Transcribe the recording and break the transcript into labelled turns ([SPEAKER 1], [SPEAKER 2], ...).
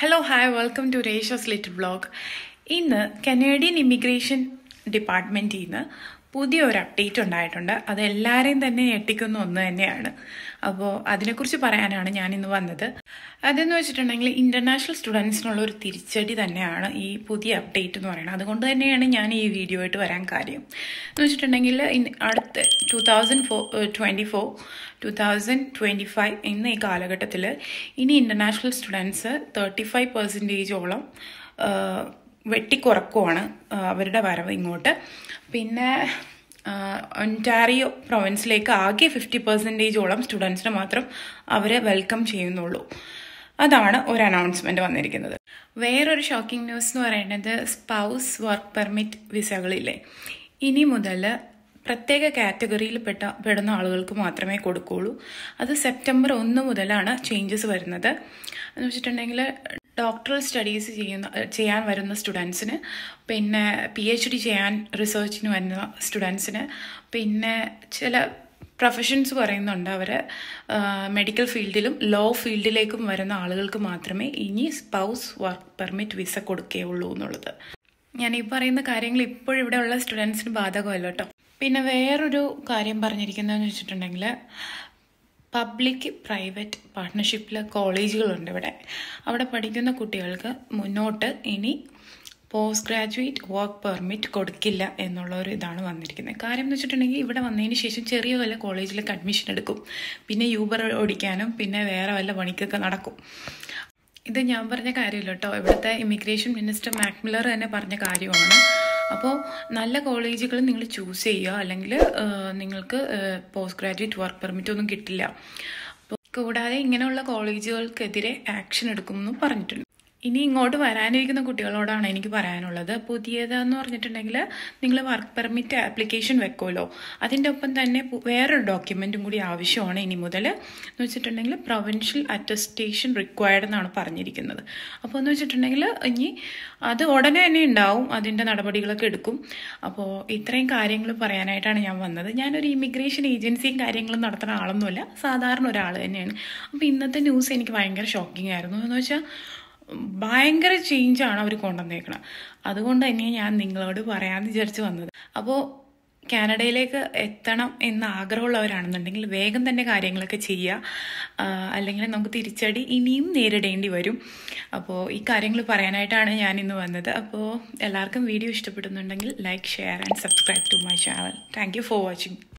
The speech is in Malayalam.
[SPEAKER 1] ഹലോ ഹായ് വെൽക്കം ടു രേഷസ് ലിറ്റിൽ വ്ളോഗ് ഇന്ന് കനേഡിയൻ ഇമിഗ്രേഷൻ ഡിപ്പാർട്ട്മെൻറ്റിൽ നിന്ന് പുതിയ ഒരു അപ്ഡേറ്റ് ഉണ്ടായിട്ടുണ്ട് അത് എല്ലാവരെയും തന്നെ ഞെട്ടിക്കുന്ന ഒന്ന് തന്നെയാണ് അപ്പോൾ അതിനെക്കുറിച്ച് പറയാനാണ് ഞാൻ ഇന്ന് വന്നത് അതെന്ന് വെച്ചിട്ടുണ്ടെങ്കിൽ ഇൻ്റർനാഷണൽ സ്റ്റുഡൻസിനുള്ള ഒരു തിരിച്ചടി തന്നെയാണ് ഈ പുതിയ അപ്ഡേറ്റ് എന്ന് പറയുന്നത് അതുകൊണ്ട് തന്നെയാണ് ഞാൻ ഈ വീഡിയോ ആയിട്ട് വരാൻ കാര്യം എന്ന് വെച്ചിട്ടുണ്ടെങ്കിൽ ഇൻ- അടുത്ത two thousand four twenty four two thousand twenty five എന്ന ഈ കാലഘട്ടത്തിൽ ഇനി ഇൻ്റർനാഷണൽ സ്റ്റുഡൻസ് തേർട്ടി ഫൈവ് പെർസെൻറ്റേജോളം വെട്ടിക്കുറക്കുവാണ് ആ, അവരുടെ വരവ് ഇങ്ങോട്ട് പിന്നെ ഒൻറ്റാറിയോ പ്രൊവിൻസിലേക്ക് ആകെ ഫിഫ്റ്റി പെർസെൻറ്റേജോളം സ്റ്റുഡൻസിനെ മാത്രം അവരെ വെൽക്കം ചെയ്യുന്നുള്ളൂ അതാണ് ഒരു അനൗൺസ്മെന്റ് വന്നിരിക്കുന്നത് വേറൊരു ഷോക്കിംഗ് ന്യൂസ് എന്ന് പറയുന്നത് സ്പൗസ് വർക്ക് പെർമിറ്റ് വിസകളില്ലേ ഇനി മുതൽ പ്രത്യേക കാറ്റഗറിയിൽ പെട്ട പെടുന്ന ആളുകൾക്ക് മാത്രമേ കൊടുക്കുകയുള്ളൂ അത് സെപ്റ്റംബർ ഒന്ന് മുതലാണ് ചേഞ്ചസ് വരുന്നത് എന്ന് വെച്ചിട്ടുണ്ടെങ്കിൽ ഡോക്ടറൽ സ്റ്റഡീസ് ചെയ്യുന്ന ചെയ്യാൻ വരുന്ന സ്റ്റുഡൻസിന് പിന്നെ പി എച്ച് ഡി ചെയ്യാൻ റിസർച്ചിന് വരുന്ന സ്റ്റുഡൻസിന് പിന്നെ ചില പ്രൊഫഷൻസ് പറയുന്നുണ്ട് അവർ മെഡിക്കൽ ഫീൽഡിലും ലോ ഫീൽഡിലേക്കും വരുന്ന ആളുകൾക്ക് മാത്രമേ ഇനി സ്പൗസ് വർക്ക് പെർമിറ്റ് വിസ കൊടുക്കുകയുള്ളൂ എന്നുള്ളത് ഞാൻ ഈ പറയുന്ന കാര്യങ്ങൾ ഇപ്പോഴിവിടെ ഉള്ള സ്റ്റുഡൻസിന് ബാധകമല്ല കേട്ടോ പിന്നെ വേറൊരു കാര്യം പറഞ്ഞിരിക്കുന്നതെന്ന് വെച്ചിട്ടുണ്ടെങ്കിൽ പബ്ലിക് പ്രൈവറ്റ് പാർട്ട്ണർഷിപ്പിൽ കോളേജുകളുണ്ട് ഇവിടെ അവിടെ പഠിക്കുന്ന കുട്ടികൾക്ക് മുന്നോട്ട് ഇനി പോസ്റ്റ് ഗ്രാജുവേറ്റ് വർക്ക് പെർമിറ്റ് കൊടുക്കില്ല എന്നുള്ള ഒരു ഇതാണ് വന്നിരിക്കുന്നത് കാര്യം എന്ന് വെച്ചിട്ടുണ്ടെങ്കിൽ ഇവിടെ വന്നതിന് ശേഷം ചെറിയ വല്ല കോളേജിലൊക്കെ അഡ്മിഷൻ എടുക്കും പിന്നെ യൂബർ ഓടിക്കാനും പിന്നെ വേറെ വല്ല പണിക്കൊക്കെ നടക്കും ഇത് ഞാൻ പറഞ്ഞ കാര്യമില്ല കേട്ടോ ഇവിടുത്തെ ഇമിഗ്രേഷൻ മിനിസ്റ്റർ മാക്മിലർ തന്നെ പറഞ്ഞ കാര്യമാണ് അപ്പോൾ നല്ല കോളേജുകൾ നിങ്ങൾ ചൂസ് ചെയ്യുക അല്ലെങ്കിൽ നിങ്ങൾക്ക് പോസ്റ്റ് ഗ്രാജുവേറ്റ് വർക്ക് പെർമിറ്റ് ഒന്നും കിട്ടില്ല അപ്പോൾ കൂടാതെ ഇങ്ങനെയുള്ള കോളേജുകൾക്കെതിരെ ആക്ഷൻ എടുക്കുമെന്നും പറഞ്ഞിട്ടുണ്ട് ഇനി ഇങ്ങോട്ട് വരാനിരിക്കുന്ന കുട്ടികളോടാണ് എനിക്ക് പറയാനുള്ളത് പുതിയതെന്ന് പറഞ്ഞിട്ടുണ്ടെങ്കിൽ നിങ്ങൾ വർക്ക് പെർമിറ്റ് ആപ്ലിക്കേഷൻ വെക്കുമല്ലോ അതിൻ്റെ ഒപ്പം തന്നെ പു- വേറൊരു ഡോക്യുമെൻറ്റും കൂടി ആവശ്യമാണ് ഇനി മുതൽ എന്ന് വെച്ചിട്ടുണ്ടെങ്കിൽ പ്രൊവിൻഷ്യൽ അറ്റസ്റ്റേഷൻ റിക്വയർഡ് എന്നാണ് പറഞ്ഞിരിക്കുന്നത് അപ്പോൾ എന്ന് വെച്ചിട്ടുണ്ടെങ്കിൽ ഇനി അത് ഉടനെ തന്നെ ഉണ്ടാവും അതിൻ്റെ നടപടികളൊക്കെ എടുക്കും അപ്പോൾ ഇത്രയും കാര്യങ്ങൾ പറയാനായിട്ടാണ് ഞാൻ വന്നത് ഞാനൊരു ഇമിഗ്രേഷൻ ഏജൻസിയും കാര്യങ്ങളും നടത്തുന്ന ആളൊന്നുമല്ല സാധാരണ ഒരാൾ തന്നെയാണ് അപ്പോൾ ഇന്നത്തെ ന്യൂസ് എനിക്ക് ഭയങ്കര ഷോക്കിംഗ് ആയിരുന്നു എന്ന് വെച്ചാൽ ഭയങ്കര ചേഞ്ചാണ് അവർ കൊണ്ടുവന്നേക്കണം അതുകൊണ്ട് തന്നെ ഞാൻ നിങ്ങളോട് പറയാമെന്ന് വിചാരിച്ച് വന്നത് അപ്പോൾ കാനഡയിലേക്ക് എത്തണം എന്ന ആഗ്രഹമുള്ളവരാണെന്നുണ്ടെങ്കിൽ വേഗം തന്നെ കാര്യങ്ങളൊക്കെ ചെയ്യുക ആ, അല്ലെങ്കിൽ നമുക്ക് തിരിച്ചടി ഇനിയും നേരിടേണ്ടി വരും അപ്പോൾ ഈ കാര്യങ്ങൾ പറയാനായിട്ടാണ് ഞാൻ ഇന്ന് വന്നത് അപ്പോൾ എല്ലാവർക്കും വീഡിയോ ഇഷ്ടപ്പെടുന്നുണ്ടെങ്കിൽ like share and subscribe to my channel thank you for watching